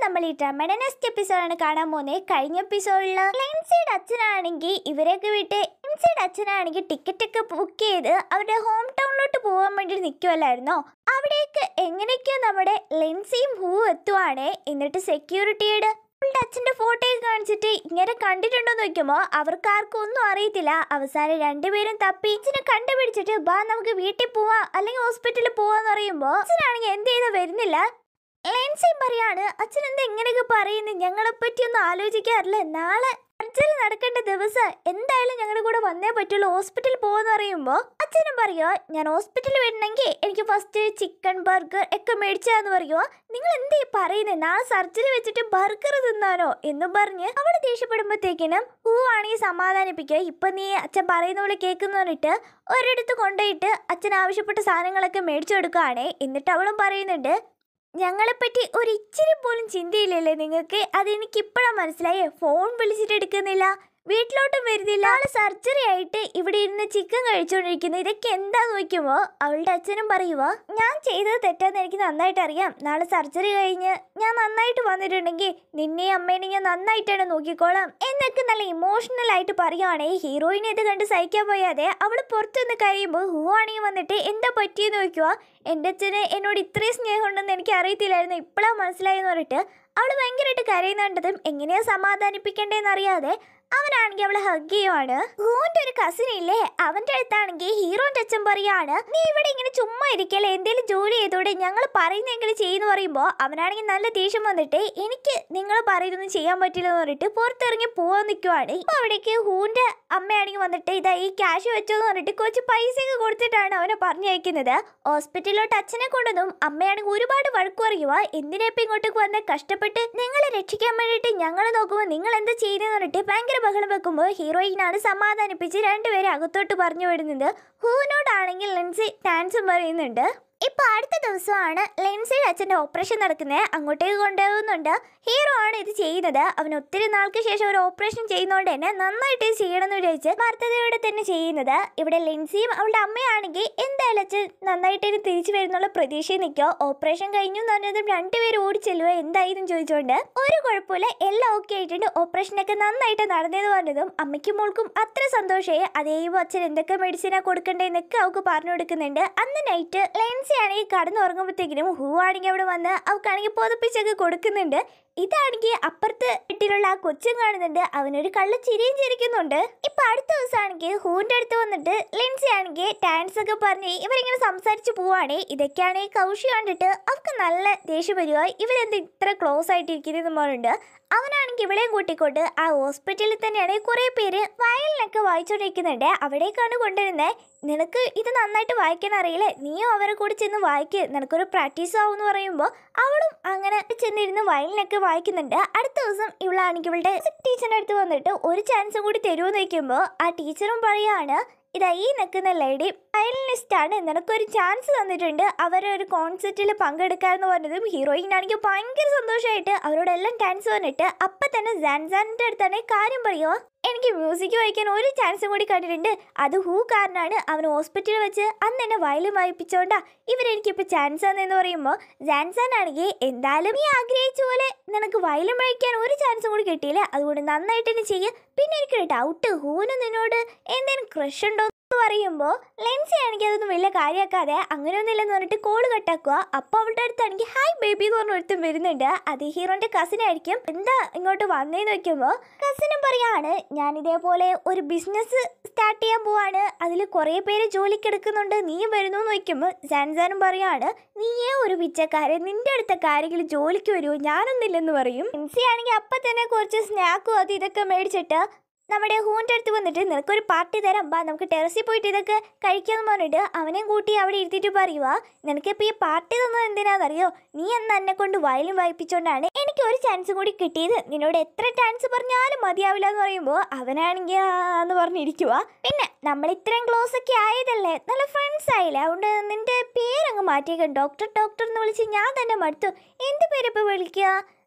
നമ്മൾ ഈ ഡ്രമയുടെ നെക്സ്റ്റ് എപ്പിസോഡാണ് കാണാൻ പോകുന്നത് കഴിഞ്ഞ എപ്പിസോഡിൽ ലെൻസിയുടെ അച്ഛനാണെങ്കിൽ ഇവരെയൊക്കെ വിട്ട് ലെൻസിയുടെ അച്ഛനാണെങ്കിൽ ടിക്കറ്റ് ഒക്കെ ബുക്ക് ചെയ്ത് അവരുടെ ഹോം ടൗണിലോട്ട് പോകാൻ വേണ്ടി നിൽക്കുമല്ലായിരുന്നോ അവിടേക്ക് എങ്ങനെയൊക്കെയോ നമ്മുടെ ലെൻസിയും ഹൂ എത്തുവാണേ എന്നിട്ട് സെക്യൂരിറ്റിയുടെ അവളുടെ അച്ഛന്റെ ഫോട്ടോയൊക്കെ കാണിച്ചിട്ട് ഇങ്ങനെ കണ്ടിട്ടുണ്ടോ എന്ന് നോക്കുമ്പോൾ അവർക്ക് ആർക്കും ഒന്നും അറിയത്തില്ല അവസാനം രണ്ടുപേരും തപ്പി അച്ഛനെ കണ്ടുപിടിച്ചിട്ട് ബാ നമുക്ക് വീട്ടിൽ പോവാ അല്ലെങ്കിൽ ഹോസ്പിറ്റലിൽ പോവാന്ന് പറയുമ്പോൾ അച്ഛനാണെങ്കിൽ എന്ത് ചെയ്താ വരുന്നില്ല ലെൻസിയും പറയാണ് അച്ഛൻ എന്താ ഇങ്ങനെയൊക്കെ പറയുന്നത് ഞങ്ങളെ പറ്റി ഒന്നും ആലോചിക്കാറില്ല നാളെ സർജറി നടക്കേണ്ട ദിവസം എന്തായാലും ഞങ്ങളുടെ കൂടെ വന്നേ പറ്റുള്ളൂ ഹോസ്പിറ്റലിൽ പോകാന്ന് പറയുമ്പോൾ അച്ഛനും പറയുമോ ഞാൻ ഹോസ്പിറ്റലിൽ വരണമെങ്കിൽ എനിക്ക് ഫസ്റ്റ് ചിക്കൻ ബർഗർ ഒക്കെ മേടിച്ചാന്ന് പറയുമോ നിങ്ങൾ എന്തേ പറയുന്നത് നാളെ സർജറി വെച്ചിട്ട് ബർഗർ തിന്നാനോ എന്നും പറഞ്ഞ് അവിടെ ദേഷ്യപ്പെടുമ്പോഴത്തേക്കിനും ഹൂ ആണെങ്കിൽ സമാധാനിപ്പിക്കുക ഇപ്പൊ നീ അച്ഛൻ പറയുന്ന പോലെ കേൾക്കുന്ന പറഞ്ഞിട്ട് ഒരിടത്ത് കൊണ്ടുപോയിട്ട് അച്ഛൻ ആവശ്യപ്പെട്ട സാധനങ്ങളൊക്കെ മേടിച്ചു കൊടുക്കുകയാണേ എന്നിട്ട് അവളും പറയുന്നുണ്ട് ഞങ്ങളെപ്പറ്റി ഒരു ഇച്ചിരി പോലും ചിന്തയില്ലല്ലേ നിങ്ങൾക്ക് അതെനിക്ക് ഇപ്പോഴാണ് മനസ്സിലായേ ഫോൺ വിളിച്ചിട്ട് എടുക്കുന്നില്ല വീട്ടിലോട്ടും വരുന്നില്ല ആള് സർജറി ആയിട്ട് ഇവിടെ ഇരുന്ന് ചിക്കൻ കഴിച്ചുകൊണ്ടിരിക്കുന്നു ഇതൊക്കെ എന്താ നോക്കുമ്പോ അവളുടെ അച്ഛനും പറയുവോ ഞാൻ ചെയ്തത് തെറ്റാന്ന് എനിക്ക് നന്നായിട്ട് അറിയാം നാളെ സർജറി കഴിഞ്ഞ് ഞാൻ നന്നായിട്ട് വന്നിട്ടുണ്ടെങ്കിൽ നിന്നെയും അമ്മേനെയും ഞാൻ നന്നായിട്ടാണ് നോക്കിക്കോളാം എന്നൊക്കെ നല്ല ഇമോഷണൽ ആയിട്ട് പറയുവാണേ ഹീറോയിനെ ഇത് കണ്ട് സഹിക്കാൻ പോയാതെ അവൾ പുറത്തുനിന്ന് കഴിയുമ്പോൾ ഹൂ ആണെങ്കിൽ വന്നിട്ട് എന്താ പറ്റിയെന്ന് നോക്കുക എൻ്റെ അച്ഛന് എന്നോട് ഇത്രയും സ്നേഹം ഉണ്ടെന്ന് എനിക്ക് അറിയത്തില്ലായിരുന്നു ഇപ്പോഴാണ് മനസ്സിലായെന്ന് പറഞ്ഞിട്ട് അവൾ ഭയങ്കരമായിട്ട് കരയുന്നുണ്ടതും എങ്ങനെയാ സമാധാനിപ്പിക്കണ്ടേന്ന് അറിയാതെ അവനാണെങ്കിൽ അവളെ ഹഗ് ചെയ്യുവാണ് ഹൂന്റെ ഒരു കസിൻ ഇല്ലേ അവന്റെ അടുത്താണെങ്കിൽ ഹീറോന്റെ അച്ഛൻ പറയാണ് നീ ഇവിടെ ഇങ്ങനെ ചുമ്മാ ഇരിക്കല്ലേ എന്തേലും ജോലി ചെയ്തോടെ ഞങ്ങൾ പറയുന്നെങ്കിലും ചെയ്യുന്നു പറയുമ്പോൾ അവനാണെങ്കിൽ നല്ല ദേഷ്യം വന്നിട്ട് എനിക്ക് നിങ്ങൾ പറയുന്നൊന്നും ചെയ്യാൻ പറ്റില്ല എന്ന് പറഞ്ഞിട്ട് പുറത്തിറങ്ങി പോവാൻ നിൽക്കുവാണ് ഇപ്പൊ അവിടേക്ക് ഹൂന്റെ അമ്മയാണെങ്കിൽ വന്നിട്ട് ഇതാ ഈ ക്യാഷ് വെച്ചോന്ന് പറഞ്ഞിട്ട് കുറച്ച് പൈസയൊക്കെ കൊടുത്തിട്ടാണ് അവനെ പറഞ്ഞയക്കുന്നത് ഹോസ്പിറ്റലിലോട്ട് അച്ഛനെ കൊണ്ടൊന്നും അമ്മയാണെങ്കിൽ ഒരുപാട് വഴക്കു പറയുക എന്തിനാ ഇപ്പൊ ഇങ്ങോട്ടേക്ക് വന്ന് കഷ്ടപ്പെട്ട് നിങ്ങളെ രക്ഷിക്കാൻ വേണ്ടിയിട്ട് ഞങ്ങൾ നോക്കുമ്പോൾ നിങ്ങൾ എന്താ ചെയ്യുന്നതെന്ന് പറഞ്ഞിട്ട് ഭയങ്കര ബഹളം വെക്കുമ്പോൾ ഹീറോയിനാണ് സമാധാനിപ്പിച്ച് രണ്ടുപേരെ അകത്തോട്ട് പറഞ്ഞു വിടുന്നത് ഹൂവിനോടാണെങ്കിൽ ലെൻസി ഡാൻസും പറയുന്നുണ്ട് ഇപ്പൊ അടുത്ത ദിവസമാണ് ലെൻസിയുടെ അച്ഛന്റെ ഓപ്പറേഷൻ നടക്കുന്നത് അങ്ങോട്ടേക്ക് കൊണ്ടുപോകുന്നുണ്ട് ഹീറോ ആണ് ഇത് ചെയ്യുന്നത് അവൻ ഒത്തിരി നാൾക്ക് ശേഷം ഒരു ഓപ്പറേഷൻ ചെയ്യുന്നതുകൊണ്ട് തന്നെ നന്നായിട്ട് ഇത് ചെയ്യണമെന്ന് വിചാരിച്ച് ഭർത്തതയോടെ തന്നെ ചെയ്യുന്നത് ഇവിടെ ലെൻസിയും അവളുടെ അമ്മയാണെങ്കിൽ എന്തായാലും അച്ഛൻ നന്നായിട്ട് ഇത് തിരിച്ചു വരുന്നുള്ള പ്രതീക്ഷയിൽ നിൽക്കുക ഓപ്പറേഷൻ കഴിഞ്ഞു എന്ന് പറഞ്ഞതും രണ്ടുപേരും ഓടി ചെല്ലുക എന്തായിരുന്നു ചോദിച്ചുകൊണ്ട് ഒരു കുഴപ്പമില്ല എല്ലാം ഓക്കെ ആയിട്ടുണ്ട് ഓപ്പറേഷനൊക്കെ നന്നായിട്ട് നടന്നതെന്ന് പറഞ്ഞതും അമ്മയ്ക്കും മോൾക്കും അത്ര സന്തോഷമായി അതേപോലെ അച്ഛൻ എന്തൊക്കെ മെഡിസിനാ കൊടുക്കണ്ടേന്നൊക്കെ അവൾക്ക് പറഞ്ഞു കൊടുക്കുന്നുണ്ട് അന്ന് നൈറ്റ് ലെൻസി ആണെങ്കിൽ കടന്നുറങ്ങുമ്പോഴത്തേക്കിനും ഹൂ ആണെങ്കിൽ അവിടെ വന്ന് അവൾക്കാണെങ്കിൽ പുതപ്പിച്ചൊക്കെ കൊടുക്കുന്നുണ്ട് ഇതാണെങ്കിൽ അപ്പുറത്ത് വീട്ടിലുള്ള ആ കൊച്ചും കാണുന്നുണ്ട് അവനൊരു കള്ള ചിരിയും ചിരിക്കുന്നുണ്ട് ഇപ്പൊ അടുത്ത ദിവസമാണെങ്കിൽ ഹൂന്റെ അടുത്ത് വന്നിട്ട് ലെൻസി ആണെങ്കിൽ ഡാൻസ് ഒക്കെ പറഞ്ഞ് ഇവരിങ്ങനെ സംസാരിച്ച് പോവാണേ ഇതൊക്കെയാണ് കൗശി കണ്ടിട്ട് അവർക്ക് നല്ല ദേഷ്യം വരിക ഇവരെന്ത് ഇത്ര ക്ലോസ് ആയിട്ട് ഇരിക്കുന്നതെന്ന് പറഞ്ഞിട്ട് അവനാണെങ്കിൽ ഇവളെയും കൂട്ടിക്കൊണ്ട് ആ ഹോസ്പിറ്റലിൽ തന്നെയാണ് കുറേ പേര് വയലിനൊക്കെ വായിച്ചുകൊണ്ടിരിക്കുന്നുണ്ട് അവിടേക്കാണ് കൊണ്ടുവരുന്നത് നിനക്ക് ഇത് നന്നായിട്ട് വായിക്കാൻ അറിയില്ലേ നീയും അവരെ കൂടി ചെന്ന് വായിക്ക് നിനക്കൊരു പ്രാക്ടീസ് ആവും എന്ന് പറയുമ്പോൾ അവളും അങ്ങനെ ചെന്നിരുന്ന് വയലിനൊക്കെ വായിക്കുന്നുണ്ട് അടുത്ത ദിവസം ഇവളാണെങ്കിൽ ഇവളുടെ ടീച്ചറിൻ്റെ അടുത്ത് വന്നിട്ട് ഒരു ചാൻസ് കൂടി തരുമെന്ന് ചോദിക്കുമ്പോൾ ആ ടീച്ചറും പറയാണ് ഇതാ ഈ നിൽക്കുന്ന ലേഡി വയലിനിസ്റ്റ് ആണ് നിനക്കൊരു ചാൻസ് തന്നിട്ടുണ്ട് അവരെ ഒരു കോൺസെർട്ടിൽ പങ്കെടുക്കാമെന്ന് പറഞ്ഞതും ഹീറോയിൻ ആണെങ്കിൽ ഭയങ്കര സന്തോഷമായിട്ട് അവരോടെല്ലാം ചാൻസ് വന്നിട്ട് അപ്പം തന്നെ ജാൻസാനിൻ്റെ അടുത്താണ് കാര്യം പറയുമോ എനിക്ക് മ്യൂസിക് വായിക്കാൻ ഒരു ചാൻസും കൂടി കണ്ടിട്ടുണ്ട് അത് ഹൂ കാരനാണ് അവൻ ഹോസ്പിറ്റലിൽ വെച്ച് അന്ന് എന്നെ വയലിൻ വായിപ്പിച്ചോണ്ടാ ഇവരെനിക്കിപ്പോൾ ചാൻസ് ആണെന്ന് പറയുമ്പോൾ ജാൻസാൻ ആണെങ്കിൽ എന്തായാലും നീ ആഗ്രഹിച്ച പോലെ നിനക്ക് വയലിൻ വായിക്കാൻ ഒരു ചാൻസും കൂടി കിട്ടിയില്ല അതുകൊണ്ട് നന്നായിട്ട് തന്നെ ചെയ്യുക പിന്നെ എനിക്കൊരു ഡൗട്ട് ഹൂന് നിന്നോട് എന്തെങ്കിലും ക്രഷ് ഉണ്ടോ എന്ന് പറയുമ്പോൾ ലെൻസി ആണെങ്കിൽ അതൊന്നും വലിയ കാര്യമാക്കാതെ അങ്ങനെയൊന്നുമില്ലെന്ന് പറഞ്ഞിട്ട് കോള് കട്ടാക്കുക അപ്പോൾ അവളുടെ അടുത്താണെങ്കിൽ ഹായ് ബേബി എന്ന് പറഞ്ഞ ഒരുത്തും വരുന്നുണ്ട് അത് ഹീറോന്റെ കസിൻ ആയിരിക്കും എന്താ ഇങ്ങോട്ട് വന്നേന്ന് വെക്കുമ്പോൾ കസിനും പറയാണ് ഞാൻ ഇതേപോലെ ഒരു ബിസിനസ് സ്റ്റാർട്ട് ചെയ്യാൻ പോവാണ് അതിൽ കുറേ പേര് ജോലിക്ക് എടുക്കുന്നുണ്ട് നീയും വരുന്നു എന്ന് വയ്ക്കുമ്പോൾ സാൻസാനും പറയാണ് നീയേ ഒരു പിച്ചക്കാരൻ നിന്റെ അടുത്ത കാര്യങ്ങൾ ജോലിക്ക് വരുമോ ഞാനൊന്നില്ലെന്ന് പറയും ലെൻസി ആണെങ്കിൽ അപ്പം തന്നെ കുറച്ച് സ്നാക്കും അത് ഇതൊക്കെ മേടിച്ചിട്ട് നമ്മുടെ ഹൂൻ്റെ അടുത്ത് വന്നിട്ട് നിനക്കൊരു പാർട്ടി തരാം ബാ നമുക്ക് ടെറസിൽ പോയിട്ട് ഇതൊക്കെ കഴിക്കാമെന്ന് പറഞ്ഞിട്ട് അവനെയും കൂട്ടി അവിടെ ഇരുത്തിയിട്ട് പറയുക നിനക്കിപ്പോൾ ഈ പാർട്ടി തന്നത് എന്തിനാണെന്നറിയോ നീ എന്ന് എന്നെ കൊണ്ട് വയലിൻ വായിപ്പിച്ചുകൊണ്ടാണ് എനിക്ക് ഒരു ചാൻസ് കൂടി കിട്ടിയത് നിന്നോട് എത്ര ചാൻസ് പറഞ്ഞാലും മതിയാവില്ല എന്ന് പറയുമ്പോൾ അവനാണെങ്കിൽ ആ എന്ന് പറഞ്ഞിരിക്കുക പിന്നെ നമ്മൾ ഇത്രയും ക്ലോസ് ഒക്കെ ആയതല്ലേ നല്ല ഫ്രണ്ട്സ് ആയില്ലേ അതുകൊണ്ട് നിന്റെ പേരങ്ങ് മാറ്റിയേക്കാം ഡോക്ടർ ഡോക്ടർ എന്ന് വിളിച്ച് ഞാൻ തന്നെ മടുത്തു എന്ത് പേരിപ്പോൾ വിളിക്കുക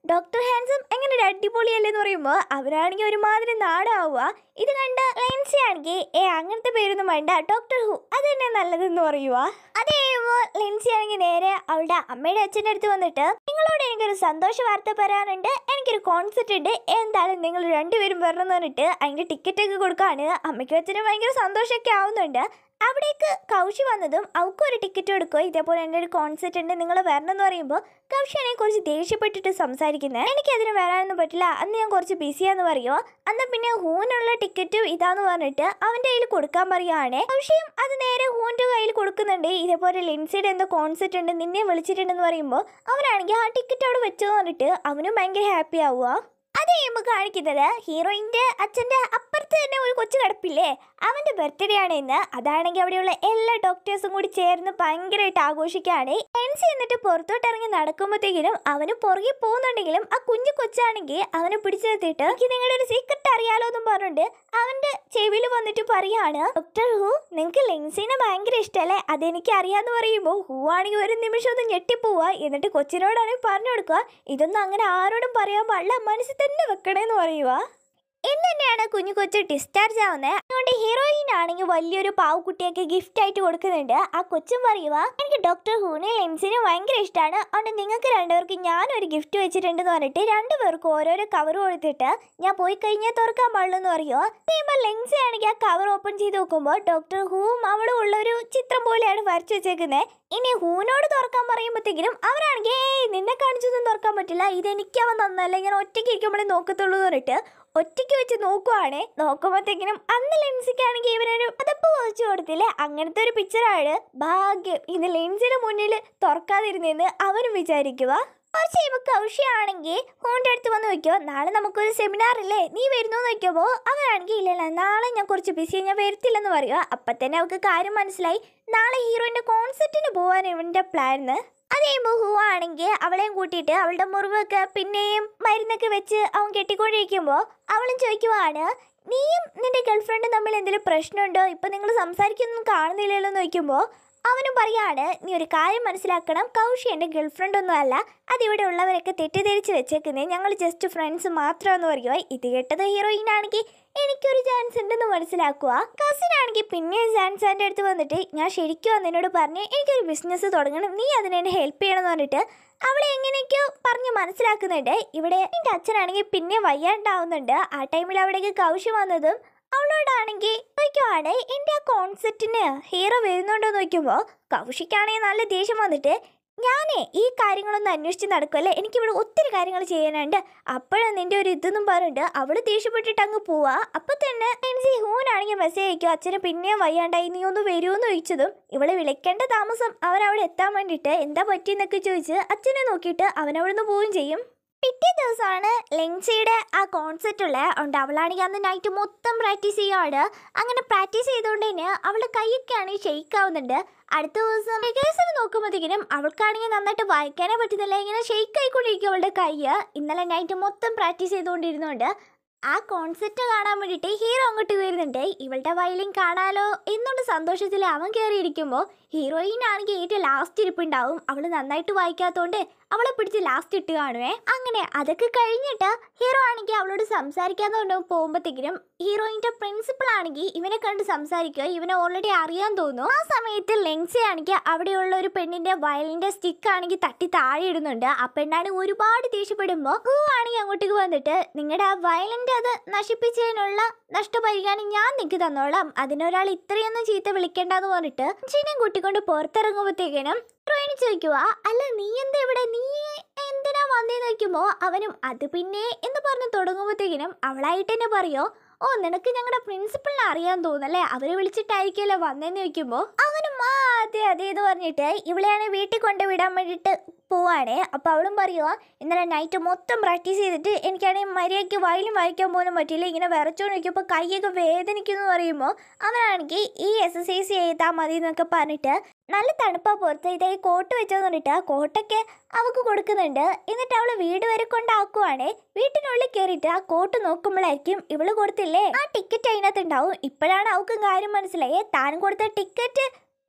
ഡോക്ടർ ഹാൻസം എങ്ങനെ ഒരു അടിപൊളിയല്ലേ എന്ന് പറയുമ്പോൾ അവരാണെങ്കിൽ ഒരുമാതിരി നാടാവുക ഇത് കണ്ട് ലെൻസി ആണെങ്കിൽ ഏ അങ്ങനത്തെ പേരൊന്നും വേണ്ട ഡോക്ടർ ഹു അത് തന്നെ നല്ലതെന്ന് പറയുക അത് കഴിയുമ്പോൾ ലെൻസി ആണെങ്കിൽ നേരെ അവളുടെ അമ്മയുടെ അച്ഛൻ്റെ അടുത്ത് വന്നിട്ട് നിങ്ങളോട് എനിക്കൊരു സന്തോഷ വാർത്ത പറയാനുണ്ട് എനിക്കൊരു കോൺസെർട്ട് ഉണ്ട് എന്തായാലും നിങ്ങൾ രണ്ടുപേരും വരണമെന്ന് പറഞ്ഞിട്ട് അതിൻ്റെ ടിക്കറ്റ് ഒക്കെ കൊടുക്കാണ് അമ്മയ്ക്കും അച്ഛനും ഭയങ്കര സന്തോഷമൊക്കെ ആവുന്നുണ്ട് അവിടേക്ക് കൗശി വന്നതും അവൾക്കും ഒരു ടിക്കറ്റ് കൊടുക്കുക ഇതേപോലെ എൻ്റെ ഒരു കോൺസെർട്ട് ഉണ്ട് നിങ്ങൾ വരണം എന്ന് പറയുമ്പോൾ കൗശിയാണെങ്കിൽ കുറച്ച് ദേഷ്യപ്പെട്ടിട്ട് സംസാരിക്കുന്നത് എനിക്കതിന് വരാനൊന്നും പറ്റില്ല അന്ന് ഞാൻ കുറച്ച് ബിസിയാന്ന് പറയുമോ അന്ന് പിന്നെ ഹൂനുള്ള ടിക്കറ്റും ഇതാന്ന് പറഞ്ഞിട്ട് അവൻ്റെ കയ്യിൽ കൊടുക്കാൻ പറയുകയാണ് കൗശിയും അത് നേരെ ഹൂൻ്റെ കയ്യിൽ കൊടുക്കുന്നുണ്ട് ഇതേപോലെ ലിൻസിയുടെ എന്തോ കോൺസെർട്ട് ഉണ്ട് നിന്നെ വിളിച്ചിട്ടുണ്ടെന്ന് പറയുമ്പോൾ അവനാണെങ്കിൽ ആ ടിക്കറ്റ് അവിടെ വെച്ചെന്ന് പറഞ്ഞിട്ട് അവനും ഭയങ്കര ഹാപ്പി ആവുക അത് കഴിയുമ്പോൾ കാണിക്കുന്നത് ഹീറോയിൻ്റെ അച്ഛൻ്റെ അപ്പുറത്ത് തന്നെ ഒരു കൊച്ചു കിടപ്പില്ലേ അവൻ്റെ ബർത്ത്ഡേ ആണ് ഇന്ന് അതാണെങ്കിൽ അവിടെയുള്ള എല്ലാ ഡോക്ടേഴ്സും കൂടി ചേർന്ന് ഭയങ്കരമായിട്ട് ആഘോഷിക്കുകയാണ് എൻസി എന്നിട്ട് പുറത്തോട്ട് ഇറങ്ങി നടക്കുമ്പോഴത്തേക്കിനും അവന് പുറകെ പോകുന്നുണ്ടെങ്കിലും ആ കുഞ്ഞു കൊച്ചാണെങ്കിൽ അവനെ പിടിച്ചെടുത്തിട്ട് എനിക്ക് നിങ്ങളുടെ ഒരു സീക്രട്ട് അറിയാലോ എന്നും പറഞ്ഞിട്ട് അവൻ്റെ ചെവിയിൽ വന്നിട്ട് പറയാണ് ഡോക്ടർ ഹു നിങ്ങൾക്ക് ലെൻസിനെ ഭയങ്കര ഇഷ്ടമല്ലേ അതെനിക്ക് അറിയാന്ന് പറയുമ്പോൾ ഹൂ ആണെങ്കിൽ ഒരു നിമിഷം ഒന്ന് ഞെട്ടിപ്പോവുക എന്നിട്ട് കൊച്ചിനോടാണെങ്കിൽ പറഞ്ഞു കൊടുക്കുക ഇതൊന്നും അങ്ങനെ ആരോടും പറയാൻ പാടില്ല മനസ്സിൽ തന്നെ വെക്കണേന്ന് പറയുക എന്ന് തന്നെയാണ് കുഞ്ഞു കൊച്ചു ഡിസ്ചാർജ് ആവുന്നത് അതുകൊണ്ട് ഹീറോയിൻ ആണെങ്കിൽ വലിയൊരു പാവക്കുട്ടിയൊക്കെ ഗിഫ്റ്റ് ആയിട്ട് കൊടുക്കുന്നുണ്ട് ആ കൊച്ചും പറയുക എനിക്ക് ഡോക്ടർ ഹൂനെ ലെൻസിനെ ഭയങ്കര ഇഷ്ടമാണ് അതുകൊണ്ട് നിങ്ങൾക്ക് രണ്ടുപേർക്ക് ഞാനൊരു ഗിഫ്റ്റ് വെച്ചിട്ടുണ്ടെന്ന് പറഞ്ഞിട്ട് രണ്ടുപേർക്കും ഓരോരോ കവർ കൊടുത്തിട്ട് ഞാൻ പോയി കഴിഞ്ഞാൽ തുറക്കാൻ പാടുള്ളൂ എന്ന് പറയുമോ കഴിയുമ്പോൾ ലെൻസി ആണെങ്കിൽ ആ കവർ ഓപ്പൺ ചെയ്ത് നോക്കുമ്പോൾ ഡോക്ടർ ഹൂവും അവളും ഉള്ള ഒരു ചിത്രം പോലെയാണ് വരച്ചു വെച്ചേക്കുന്നത് ഇനി ഹൂനോട് തുറക്കാൻ പറയുമ്പോഴത്തേക്കിനും അവരാണെങ്കിൽ ഏയ് നിന്നെ കാണിച്ചൊന്നും തുറക്കാൻ പറ്റില്ല ഇതെനിക്ക് അവൻ നന്നല്ല ഞാൻ ഒറ്റയ്ക്ക് ഇരിക്കുമ്പോഴേ നോക്കത്തുള്ളൂ എന്ന് പറഞ്ഞിട്ട് ഒറ്റയ്ക്ക് വെച്ച് നോക്കുവാണേ നോക്കുമ്പോഴത്തേക്കിനും അന്ന് ലെൻസിക്കാണെങ്കിൽ ഇവരൊരു പതപ്പ് പോയിച്ചു കൊടുത്തില്ലേ അങ്ങനത്തെ ഒരു പിക്ചറാണ് ഭാഗ്യം ഇത് ലെൻസിന് മുന്നിൽ തുറക്കാതിരുന്നെന്ന് അവനും വിചാരിക്കുക കുറച്ച് കഴിയുമ്പോൾ കൗശിയാണെങ്കിൽ ഹോൻ്റെ അടുത്ത് വന്ന് വയ്ക്കുമോ നാളെ നമുക്കൊരു സെമിനാർ ഇല്ലേ നീ വരുന്നു എന്ന് വയ്ക്കുമ്പോൾ അവനാണെങ്കിൽ ഇല്ലല്ല നാളെ ഞാൻ കുറച്ച് ബിസി ഞാൻ വരത്തില്ലെന്ന് പറയുക അപ്പം തന്നെ അവൾക്ക് കാര്യം മനസ്സിലായി നാളെ ഹീറോയിൻ്റെ കോൺസെർട്ടിന് പോകാൻ ഇവൻ്റെ പ്ലാൻ അത് കഴിയുമ്പോൾ ഹൂ ആണെങ്കിൽ അവളെയും കൂട്ടിയിട്ട് അവളുടെ മുറിവൊക്കെ പിന്നെയും മരുന്നൊക്കെ വെച്ച് അവൻ കെട്ടിക്കൊണ്ടിരിക്കുമ്പോൾ അവളും ചോദിക്കുവാണ് നീയും നിന്റെ ഗേൾഫ്രണ്ടും തമ്മിൽ എന്തെങ്കിലും പ്രശ്നമുണ്ടോ ഇപ്പം നിങ്ങൾ സംസാരിക്കൊന്നും കാണുന്നില്ലല്ലോ എന്ന് ചോദിക്കുമ്പോൾ അവനും പറയാണ് നീ ഒരു കാര്യം മനസ്സിലാക്കണം കൗശി എൻ്റെ ഗേൾഫ്രണ്ട് ഒന്നും അല്ല അതിവിടെ ഉള്ളവരൊക്കെ തെറ്റിദ്ധരിച്ച് വെച്ചേക്കുന്നേ ഞങ്ങൾ ജസ്റ്റ് ഫ്രണ്ട്സ് മാത്രമെന്ന് പറയുക ഇത് കേട്ടത് ഹീറോയിൻ ആണെങ്കിൽ എനിക്കൊരു ചാൻസ് ഉണ്ടെന്ന് മനസ്സിലാക്കുക കസിൻ ആണെങ്കിൽ പിന്നെയും സാൻസാൻ്റെ അടുത്ത് വന്നിട്ട് ഞാൻ ശരിക്കും അന്ന് പറഞ്ഞ് എനിക്കൊരു ബിസിനസ് തുടങ്ങണം നീ അതിനെ എന്നെ ഹെൽപ്പ് ചെയ്യണം എന്ന് പറഞ്ഞിട്ട് അവളെ എങ്ങനെയൊക്കെയോ പറഞ്ഞ് മനസ്സിലാക്കുന്നുണ്ട് ഇവിടെ എൻ്റെ അച്ഛനാണെങ്കിൽ പിന്നെ വയ്യാണ്ടാവുന്നുണ്ട് ആ ടൈമിൽ അവിടേക്ക് കൗശി വന്നതും അവളോടാണെങ്കിൽ ചോദിക്കുവാണ് എൻ്റെ ആ കോൺസെപ്റ്റിന് ഹീറോ വരുന്നുണ്ടോ എന്ന് നോക്കുമ്പോൾ കൗശിക്കാണെങ്കിൽ നല്ല ദേഷ്യം വന്നിട്ട് ഞാനേ ഈ കാര്യങ്ങളൊന്നും അന്വേഷിച്ച് നടക്കുമല്ലേ എനിക്കിവിടെ ഒത്തിരി കാര്യങ്ങൾ ചെയ്യാനുണ്ട് അപ്പോഴാണ് നിന്റെ ഒരു ഇതെന്നും പറഞ്ഞിട്ട് അവള് ദേഷ്യപ്പെട്ടിട്ട് അങ്ങ് പോവാ അപ്പൊ തന്നെ എൻസി ഹൂനാണെങ്കിൽ മെസ്സേജ് അയക്കും അച്ഛന് പിന്നെയും വയ്യാണ്ടായി നീ ഒന്ന് വരുമെന്ന് ചോദിച്ചതും ഇവളെ വിളിക്കേണ്ട താമസം അവൻ അവിടെ എത്താൻ വേണ്ടിയിട്ട് എന്താ പറ്റിയെന്നൊക്കെ ചോദിച്ച് അച്ഛനെ നോക്കിയിട്ട് അവൻ അവിടെ നിന്ന് പോവുകയും ചെയ്യും പിറ്റേ ദിവസമാണ് ലെൻസിയുടെ ആ കോൺസെർട്ട് ഉള്ളത് അതുകൊണ്ട് അവളാണെങ്കിൽ അന്ന് നൈറ്റ് മൊത്തം പ്രാക്ടീസ് ചെയ്യാണ് അങ്ങനെ പ്രാക്ടീസ് ചെയ്തുകൊണ്ട് തന്നെ അവളുടെ കൈയൊക്കെ ആണെങ്കിൽ ഷെയ്ക്ക് ആവുന്നുണ്ട് അടുത്ത ദിവസം റിഹേഴ്സൽ നോക്കുമ്പോഴത്തേക്കിനും അവൾക്കാണെങ്കിൽ നന്നായിട്ട് വായിക്കാനേ പറ്റുന്നില്ല ഇങ്ങനെ ഷെയ്ക്ക് ആയിക്കൊണ്ടിരിക്കും അവളുടെ കൈ ഇന്നലെ നൈറ്റ് മൊത്തം പ്രാക്ടീസ് ചെയ്തുകൊണ്ടിരുന്നുണ്ട് ആ കോൺസെപ്റ്റ് കാണാൻ വേണ്ടിയിട്ട് ഹീറോ അങ്ങോട്ട് വരുന്നുണ്ട് ഇവളുടെ വയലിൻ കാണാലോ എന്നുള്ള സന്തോഷത്തിൽ അവൻ കയറിയിരിക്കുമ്പോൾ ഹീറോയിൻ ആണെങ്കിൽ ഏറ്റവും ലാസ്റ്റ് ഇരിപ്പുണ്ടാവും അവൾ നന്നായിട്ട് വായിക്കാത്തതുകൊണ്ട് അവളെ പിടിച്ച് ലാസ്റ്റ് ഇട്ട് കാണുവേ അങ്ങനെ അതൊക്കെ കഴിഞ്ഞിട്ട് ഹീറോ ആണെങ്കിൽ അവളോട് സംസാരിക്കാന്ന് കൊണ്ട് പോകുമ്പോഴത്തേക്കിനും ഹീറോയിൻ്റെ പ്രിൻസിപ്പൾ ആണെങ്കിൽ ഇവനെ കണ്ട് സംസാരിക്കുക ഇവനെ ഓൾറെഡി അറിയാൻ തോന്നുന്നു ആ സമയത്ത് ലെൻസി ആണെങ്കിൽ അവിടെയുള്ള ഒരു പെണ്ണിന്റെ വയലിന്റെ സ്റ്റിക്ക് ആണെങ്കിൽ തട്ടി താഴെ ഇടുന്നുണ്ട് ആ പെണ്ണാണെങ്കിൽ ഒരുപാട് ദേഷ്യപ്പെടുമ്പോൾ ഹൂ ആണെങ്കിൽ അങ്ങോട്ടേക്ക് വന്നിട്ട് നിങ്ങളുടെ ആ വയലിന്റെ അത് നശിപ്പിച്ചതിനുള്ള നഷ്ടപരിഹാരം ഞാൻ നിനക്ക് തന്നോളാം അതിനൊരാൾ ഇത്രയൊന്നും ചീത്ത വിളിക്കേണ്ടെന്ന് പറഞ്ഞിട്ട് ചിനെയും കൂട്ടിക്കൊണ്ട് പുറത്തിറങ്ങുമ്പോഴത്തേക്കിനും ഹീറോയിന് ചോദിക്കുക അല്ല നീ എന്താ ഇവിടെ നീ എന്തിനാ വന്നേന്ന് ചോദിക്കുമ്പോൾ അവനും അത് പിന്നെ എന്ന് പറഞ്ഞ് തുടങ്ങുമ്പോഴത്തേക്കിനും അവളായിട്ട് തന്നെ പറയോ ഓ നിനക്ക് ഞങ്ങളുടെ പ്രിൻസിപ്പളിനെ അറിയാൻ തോന്നല്ലേ അവരെ വിളിച്ചിട്ടായിരിക്കുമല്ലോ വന്നേന്ന് ചോദിക്കുമ്പോൾ അവനും ആ അതെ അതെ എന്ന് പറഞ്ഞിട്ട് ഇവളെയാണ് വീട്ടിൽ കൊണ്ട് വിടാൻ വേണ്ടിയിട്ട് പോവാണേ അപ്പോൾ അവളും പറയുക ഇന്നലെ നൈറ്റ് മൊത്തം പ്രാക്ടീസ് ചെയ്തിട്ട് എനിക്കാണെങ്കിൽ മര്യാദയ്ക്ക് വയലും വായിക്കാൻ പോലും പറ്റില്ല ഇങ്ങനെ വിറച്ചോണ്ട് നിൽക്കുമ്പോൾ കൈയൊക്കെ വേദനിക്കുന്നു എന്ന് പറയുമ്പോൾ അവനാണെങ്കിൽ ഈ എക്സസൈസ് ചെയ്താൽ മതി എന്നൊക്കെ പറഞ്ഞിട്ട് നല്ല തണുപ്പാ പുറത്ത് ഇതേ കോട്ട് വെച്ചെന്ന് പറഞ്ഞിട്ട് ആ കോട്ടൊക്കെ അവൾക്ക് കൊടുക്കുന്നുണ്ട് എന്നിട്ട് അവള് വീട് വരെ കൊണ്ടാക്കുവാണേ വീട്ടിനുള്ളിൽ കയറിയിട്ട് ആ കോട്ട് നോക്കുമ്പോഴായിരിക്കും ഇവള് കൊടുത്തില്ലേ ആ ടിക്കറ്റ് അതിനകത്ത് ഉണ്ടാവും ഇപ്പോഴാണ് അവൾക്കും കാര്യം മനസ്സിലായേ താൻ കൊടുത്ത ടിക്കറ്റ്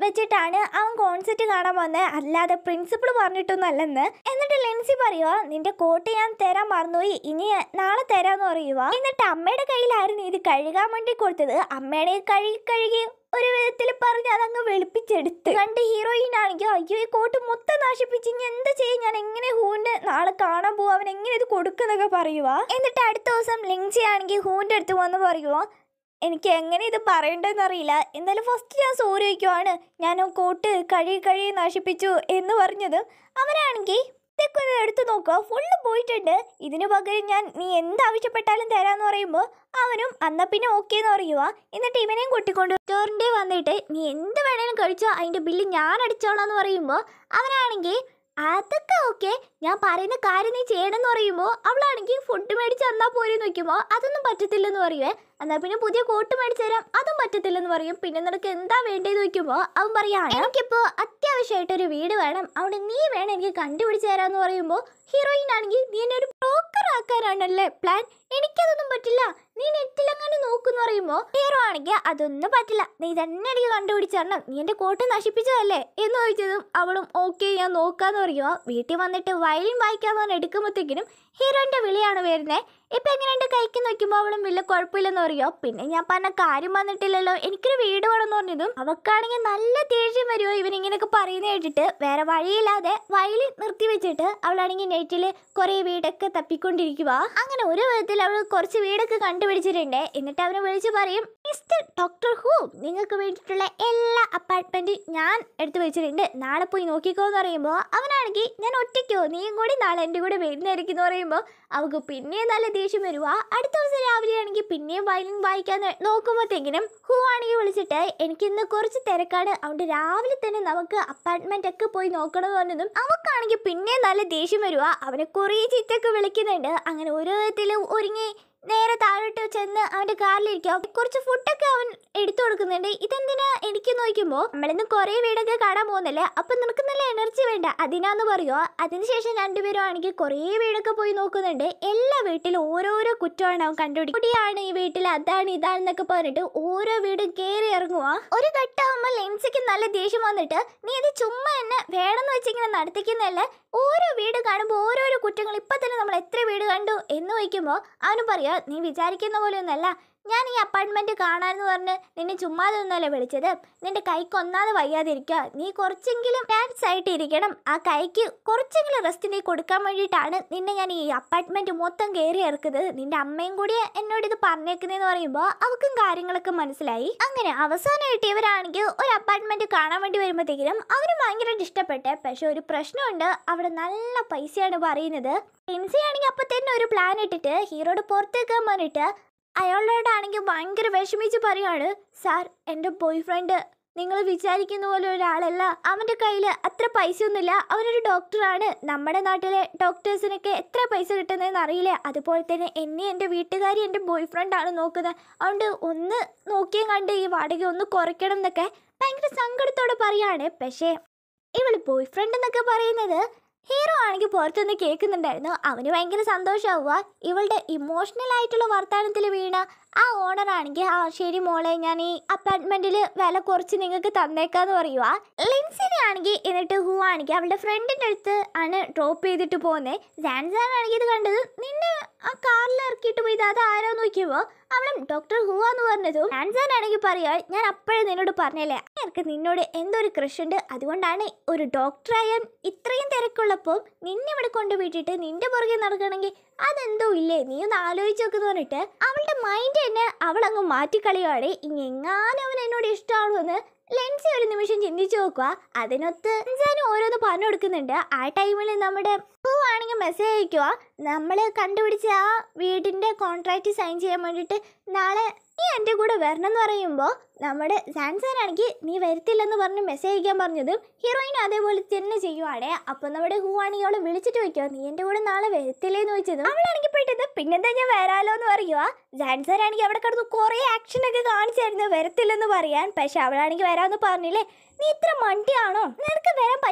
വെച്ചിട്ടാണ് അവൻ കോൺസെർട്ട് കാണാൻ വന്നത് അല്ലാതെ പ്രിൻസിപ്പൾ പറഞ്ഞിട്ടൊന്നും അല്ലെന്ന് എന്നിട്ട് ലെൻസി പറയുക നിന്റെ കോട്ട് ഞാൻ തരാൻ മറന്നുപോയി ഇനി നാളെ തരാന്ന് പറയുക എന്നിട്ട് അമ്മയുടെ കയ്യിലായിരുന്നു ഇത് കഴുകാൻ വേണ്ടി കൊടുത്തത് അമ്മയുടെ കഴുകി കഴുകി ഒരു വിധത്തിൽ പറഞ്ഞ് അതങ്ങ് വെളുപ്പിച്ചെടുത്ത് കണ്ട് ഹീറോയിൻ ആണെങ്കിൽ അയ്യോ ഈ കോട്ട് മൊത്തം നശിപ്പിച്ച് ഇനി എന്താ ചെയ്യും ഞാൻ എങ്ങനെ ഹൂന്റെ നാളെ കാണാൻ പോവാ അവൻ എങ്ങനെ ഇത് കൊടുക്കുന്നൊക്കെ പറയുക എന്നിട്ട് അടുത്ത ദിവസം ലിങ്സി ആണെങ്കിൽ ഹൂന്റെ അടുത്ത് വന്ന് പറയുക എനിക്ക് എങ്ങനെ ഇത് പറയണ്ടെന്ന് അറിയില്ല എന്തായാലും ഫസ്റ്റ് ഞാൻ സോറി വയ്ക്കുവാണ് ഞാൻ ആ കോട്ട് കഴുകി കഴുകി നശിപ്പിച്ചു എന്ന് പറഞ്ഞത് അവനാണെങ്കിൽ ഇതൊക്കെ ഒന്ന് എടുത്തു നോക്കുക ഫുള്ള് പോയിട്ടുണ്ട് ഇതിനു പകരം ഞാൻ നീ എന്താവശ്യപ്പെട്ടാലും തരാന്ന് പറയുമ്പോൾ അവനും അന്നാ പിന്നെ ഓക്കെ എന്ന് പറയുക എന്നിട്ട് ഇവനെയും കൂട്ടിക്കൊണ്ട് റെസ്റ്റോറൻറ്റിൽ വന്നിട്ട് നീ എന്ത് വേണേലും കഴിച്ചോ അതിൻ്റെ ബില്ല് ഞാൻ അടിച്ചോളാം എന്ന് പറയുമ്പോൾ അവനാണെങ്കിൽ അതൊക്കെ ഓക്കെ ഞാൻ പറയുന്ന കാര്യം നീ ചെയ്യണമെന്ന് പറയുമ്പോൾ അവളാണെങ്കിൽ ഫുഡ് മേടിച്ച് തന്നാൽ പോരെ നോക്കുമ്പോൾ അതൊന്നും പറ്റത്തില്ലെന്ന് പറയുവേ എന്നാൽ പിന്നെ പുതിയ കോട്ട് മേടിച്ച് തരാം അതും പറ്റത്തില്ലെന്ന് പറയും പിന്നെ നിനക്ക് എന്താ വേണ്ടതെന്ന് ചോദിക്കുമ്പോൾ അവൻ പറയാണ് എനിക്കിപ്പോൾ അത്യാവശ്യമായിട്ടൊരു വീട് വേണം അവിടെ നീ വേണം എനിക്ക് കണ്ടുപിടിച്ച് തരാമെന്ന് പറയുമ്പോൾ ഹീറോയിൻ ആണെങ്കിൽ നീ എന്നെ ഒരു ബ്രോക്കർ ആക്കാനാണല്ലേ പ്ലാൻ എനിക്കതൊന്നും പറ്റില്ല നീ നെറ്റിലെങ്ങനെ നോക്കുന്നു പറയുമ്പോൾ ഹീറോ ആണെങ്കിൽ അതൊന്നും പറ്റില്ല നീ തന്നെ എനിക്ക് കണ്ടുപിടിച്ച് തരണം നീ എൻ്റെ കോട്ട് നശിപ്പിച്ചതല്ലേ എന്ന് ചോദിച്ചതും അവളും ഓക്കെ ഞാൻ നോക്കാന്ന് പറയുക വീട്ടിൽ വന്നിട്ട് വയലിൻ വായിക്കാൻ പറഞ്ഞ് എടുക്കുമ്പോഴത്തേക്കിനും ഹീറോയിൻ്റെ വിളിയാണ് വരുന്നത് ഇപ്പം എങ്ങനെയുണ്ട് കൈക്ക് നോക്കുമ്പോൾ അവളും വലിയ കുഴപ്പമില്ലെന്ന് പറയുമോ പിന്നെ ഞാൻ പറഞ്ഞ കാര്യം വന്നിട്ടില്ലല്ലോ എനിക്കൊരു വീട് വേണമെന്ന് പറഞ്ഞതും അവക്കാണെങ്കിൽ നല്ല ദേഷ്യം വരുമോ ഇവനിങ്ങനെയൊക്കെ പറയുന്ന കേട്ടിട്ട് വേറെ വഴിയില്ലാതെ വയലിൽ നിർത്തി വെച്ചിട്ട് അവളാണെങ്കിൽ നെറ്റിൽ കുറേ വീടൊക്കെ തപ്പിക്കൊണ്ടിരിക്കുക അങ്ങനെ ഒരു വിധത്തിൽ അവൾ കുറച്ച് വീടൊക്കെ കണ്ടുപിടിച്ചിട്ടുണ്ട് എന്നിട്ട് അവനെ വിളിച്ച് പറയും മിസ്റ്റർ ഡോക്ടർ ഹൂ നിങ്ങൾക്ക് വേണ്ടിയിട്ടുള്ള എല്ലാ അപ്പാർട്ട്മെൻറ്റും ഞാൻ എടുത്തു വെച്ചിട്ടുണ്ട് നാളെ പോയി നോക്കിക്കോ എന്ന് പറയുമ്പോൾ അവനാണെങ്കിൽ ഞാൻ ഒറ്റയ്ക്കോ നീയും കൂടി നാളെ എൻ്റെ കൂടെ വരുന്നതായിരിക്കും എന്ന് പറയുമ്പോൾ അവൾക്ക് പിന്നെയും നല്ല ദേഷ്യം വരുക അടുത്ത ദിവസം രാവിലെ ആണെങ്കിൽ പിന്നെയും വയലിൻ വായിക്കാൻ നോക്കുമ്പോഴത്തേക്കിനും ഹൂ ആണെങ്കിൽ വിളിച്ചിട്ട് എനിക്ക് ഇന്ന് കുറച്ച് തിരക്കാണ് അതുകൊണ്ട് രാവിലെ തന്നെ നമുക്ക് അപ്പാർട്ട്മെന്റ് ഒക്കെ പോയി നോക്കണം എന്ന് പറഞ്ഞതും അവക്കാണെങ്കിൽ പിന്നെയും നല്ല ദേഷ്യം വരുക അവനെ കുറേ ചീത്തൊക്കെ വിളിക്കുന്നുണ്ട് അങ്ങനെ ഓരോ വിധത്തിൽ ഒരുങ്ങി നേരെ താഴോട്ട് ചെന്ന് അവന്റെ കാറിലിരിക്കുക കുറച്ച് ഫുഡൊക്കെ അവൻ എടുത്തു കൊടുക്കുന്നുണ്ട് ഇതെന്തിനാ എനിക്ക് നോക്കുമ്പോൾ നമ്മളിന്ന് കുറേ വീടൊക്കെ കാണാൻ പോകുന്നില്ലേ അപ്പൊ നിനക്ക് നല്ല എനർജി വേണ്ട അതിനാന്ന് പറയുമോ അതിനുശേഷം രണ്ടുപേരും ആണെങ്കിൽ കുറേ വീടൊക്കെ പോയി നോക്കുന്നുണ്ട് എല്ലാ വീട്ടിലും ഓരോരോ കുറ്റമാണ് അവൻ കണ്ടുപിടിക്കും കുടിയാണ് ഈ വീട്ടിൽ അതാണ് ഇതാണെന്നൊക്കെ പറഞ്ഞിട്ട് ഓരോ വീടും കയറി ഇറങ്ങുക ഒരു ഘട്ടമാകുമ്പോൾ ലെൻസിക്ക് നല്ല ദേഷ്യം വന്നിട്ട് നീ ഇത് ചുമ്മാ എന്നെ വേണമെന്ന് വെച്ചിങ്ങനെ നടത്തിക്കുന്നതല്ലേ ഓരോ വീട് കാണുമ്പോൾ ഓരോരോ കുറ്റങ്ങൾ ഇപ്പം തന്നെ നമ്മൾ എത്ര വീട് കണ്ടു എന്ന് വയ്ക്കുമ്പോൾ അവന് പറയുക നീ വിചാരിക്കുന്ന പോലെയൊന്നല്ല ഞാൻ ഈ അപ്പാർട്ട്മെന്റ് കാണാമെന്ന് പറഞ്ഞ് നിന്നെ ചുമ്മാതെ ഒന്നല്ല വിളിച്ചത് നിന്റെ കൈക്ക് ഒന്നാതെ വയ്യാതിരിക്കുക നീ കുറച്ചെങ്കിലും ടാക്സ് ആയിട്ട് ഇരിക്കണം ആ കൈക്ക് കുറച്ചെങ്കിലും റെസ്റ്റ് നീ കൊടുക്കാൻ വേണ്ടിയിട്ടാണ് നിന്നെ ഞാൻ ഈ അപ്പാർട്ട്മെന്റ് മൊത്തം കയറി ഇറക്കുന്നത് നിന്റെ അമ്മയും കൂടി എന്നോട് ഇത് പറഞ്ഞേക്കുന്നതെന്ന് പറയുമ്പോൾ അവൾക്കും കാര്യങ്ങളൊക്കെ മനസ്സിലായി അങ്ങനെ അവസാനമായിട്ട് ഇവരാണെങ്കിൽ ഒരു അപ്പാർട്ട്മെന്റ് കാണാൻ വേണ്ടി വരുമ്പോഴത്തേക്കിനും അവന് ഭയങ്കരമായിട്ട് ഇഷ്ടപ്പെട്ടെ പക്ഷെ ഒരു പ്രശ്നമുണ്ട് അവിടെ നല്ല പൈസയാണ് പറയുന്നത് ലിൻസി ആണെങ്കിൽ അപ്പൊ തന്നെ ഒരു പ്ലാൻ ഇട്ടിട്ട് ഹീറോയുടെ പുറത്തേക്കാൻ പറഞ്ഞിട്ട് അയാളോടാണെങ്കിൽ ഭയങ്കര വിഷമിച്ച് പറയാണ് സാർ എൻ്റെ ബോയ് ഫ്രണ്ട് നിങ്ങൾ വിചാരിക്കുന്ന പോലെ ഒരാളല്ല അവൻ്റെ കയ്യിൽ അത്ര പൈസ ഒന്നുമില്ല അവനൊരു ഡോക്ടറാണ് നമ്മുടെ നാട്ടിലെ ഡോക്ടേഴ്സിനൊക്കെ എത്ര പൈസ കിട്ടുന്നതെന്ന് അറിയില്ല അതുപോലെ തന്നെ എന്നെ എൻ്റെ വീട്ടുകാരി എൻ്റെ ബോയ് ഫ്രണ്ടാണ് നോക്കുന്നത് അതുകൊണ്ട് ഒന്ന് നോക്കിയും കണ്ട് ഈ വാടക ഒന്ന് കുറയ്ക്കണം എന്നൊക്കെ ഭയങ്കര സങ്കടത്തോടെ പറയാണ് പക്ഷേ ഇവള് ബോയ് ഫ്രണ്ട് എന്നൊക്കെ പറയുന്നത് ഹീറോ ആണെങ്കിൽ പുറത്തുനിന്ന് കേൾക്കുന്നുണ്ടായിരുന്നു അവന് ഭയങ്കര സന്തോഷമാവുക ഇവളുടെ ഇമോഷണൽ ആയിട്ടുള്ള വർത്തമാനത്തിൽ വീണ ആ ഓണർ ആണെങ്കിൽ ആ ശരി മോളെ ഞാൻ ഈ അപ്പാർട്ട്മെന്റിൽ വില കുറച്ച് നിങ്ങൾക്ക് തന്നേക്കാന്ന് പറയുക ലിൻസിനെ ആണെങ്കിൽ എന്നിട്ട് ഹൂ ആണെങ്കിൽ അവളുടെ ഫ്രണ്ടിന്റെ അടുത്ത് ആണ് ഡ്രോപ്പ് ചെയ്തിട്ട് പോകുന്നത് സാൻസാൻ ആണെങ്കിൽ ഇത് കണ്ടത് നിന്നെ ആ കാറിൽ ഇറക്കിയിട്ട് പോയി ഇത് അത് ആരോ നോക്കിയപ്പോൾ അവളും ഡോക്ടർ ഹൂ എന്ന് പറഞ്ഞതും സാൻസാൻ ആണെങ്കിൽ പറയാ ഞാൻ അപ്പോഴേ നിന്നോട് പറഞ്ഞല്ലേ എനിക്ക് നിന്നോട് എന്തോ ഒരു ക്രഷ് ഉണ്ട് അതുകൊണ്ടാണ് ഒരു ഡോക്ടറായ ഇത്രയും തിരക്കുള്ളപ്പോൾ നിന്നെ ഇവിടെ കൊണ്ടുപോയിട്ടിട്ട് നിന്റെ പുറകെ നടക്കണമെങ്കിൽ അതെന്തോ ഇല്ലേ നീ ഒന്ന് ആലോചിച്ച് നോക്കുന്നു പറഞ്ഞിട്ട് അവളുടെ മൈൻഡ് തന്നെ അവൾ അങ്ങ് മാറ്റിക്കളിയാണ് ഇനി എങ്ങാനും അവൻ എന്നോട് ഇഷ്ടമാണോ എന്ന് ലെൻസി ഒരു നിമിഷം ചിന്തിച്ചു നോക്കുക അതിനൊത്ത് ലെൻസാനും ഓരോന്ന് പറഞ്ഞു കൊടുക്കുന്നുണ്ട് ആ ടൈമിൽ നമ്മുടെ ആണെങ്കിൽ മെസ്സേജ് അയക്കുക നമ്മൾ കണ്ടുപിടിച്ച ആ വീടിൻ്റെ കോൺട്രാക്റ്റ് സൈൻ ചെയ്യാൻ വേണ്ടിയിട്ട് നാളെ നീ എൻ്റെ കൂടെ വരണം എന്ന് പറയുമ്പോൾ നമ്മുടെ സാൻസാൻ ആണെങ്കിൽ നീ വരത്തില്ലെന്ന് പറഞ്ഞ് മെസ്സേജ് അയക്കാൻ പറഞ്ഞതും ഹീറോയിൻ അതേപോലെ തന്നെ ചെയ്യുവാണേ അപ്പോൾ നമ്മുടെ ഹൂ ആണെങ്കിൽ അവളെ വിളിച്ചിട്ട് വയ്ക്കുക നീ എൻ്റെ കൂടെ നാളെ വരത്തില്ലേന്ന് ചോദിച്ചതും അവളാണെങ്കിൽ പെട്ടത് പിന്നെന്താ ഞാൻ വരാലോ എന്ന് പറയുക സാൻസാൻ ആണെങ്കിൽ അവിടെ കിടന്ന് കുറേ ആക്ഷനൊക്കെ കാണിച്ചായിരുന്നു വരത്തില്ലെന്ന് പറയാൻ പക്ഷെ അവളാണെങ്കിൽ വരാമെന്ന് പറഞ്ഞില്ലേ നീ ഇത്ര മണ്ടിയാണോ നിനക്ക് വരാൻ പറ്റില്ലെന്ന്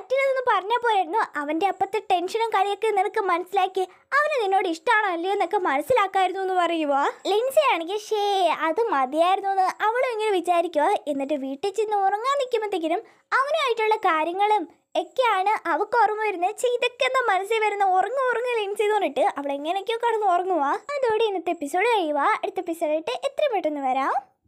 പറഞ്ഞ പോരായിരുന്നു അവന്റെ അപ്പത്തെ ടെൻഷനും കളിയൊക്കെ നിനക്ക് മനസ്സിലാക്കി അവന് നിന്നോട് ഇഷ്ടമാണോ അല്ലയോ എന്നൊക്കെ മനസ്സിലാക്കായിരുന്നു എന്ന് പറയുവാ ലിൻസി ആണെങ്കിൽ ഷേ അത് മതിയായിരുന്നു എന്ന് അവളും ഇങ്ങനെ വിചാരിക്കുക എന്നിട്ട് വീട്ടിൽ ചെന്ന് ഉറങ്ങാൻ നിൽക്കുമ്പോഴത്തേക്കിനും അവനുമായിട്ടുള്ള കാര്യങ്ങളും ഒക്കെയാണ് അവൾക്ക് ഓർമ്മ വരുന്നത് പക്ഷേ ഇതൊക്കെ എന്താ മനസ്സിൽ വരുന്ന ഉറങ്ങും ഉറങ്ങും ലിൻസി എന്ന് പറഞ്ഞിട്ട് അവൾ എങ്ങനെയൊക്കെയോ കടന്ന് ഉറങ്ങുക അതോടെ ഇന്നത്തെ എപ്പിസോഡ് കഴിയുക അടുത്ത എപ്പിസോഡായിട്ട് എത്ര പെട്ടെന്ന് വരാം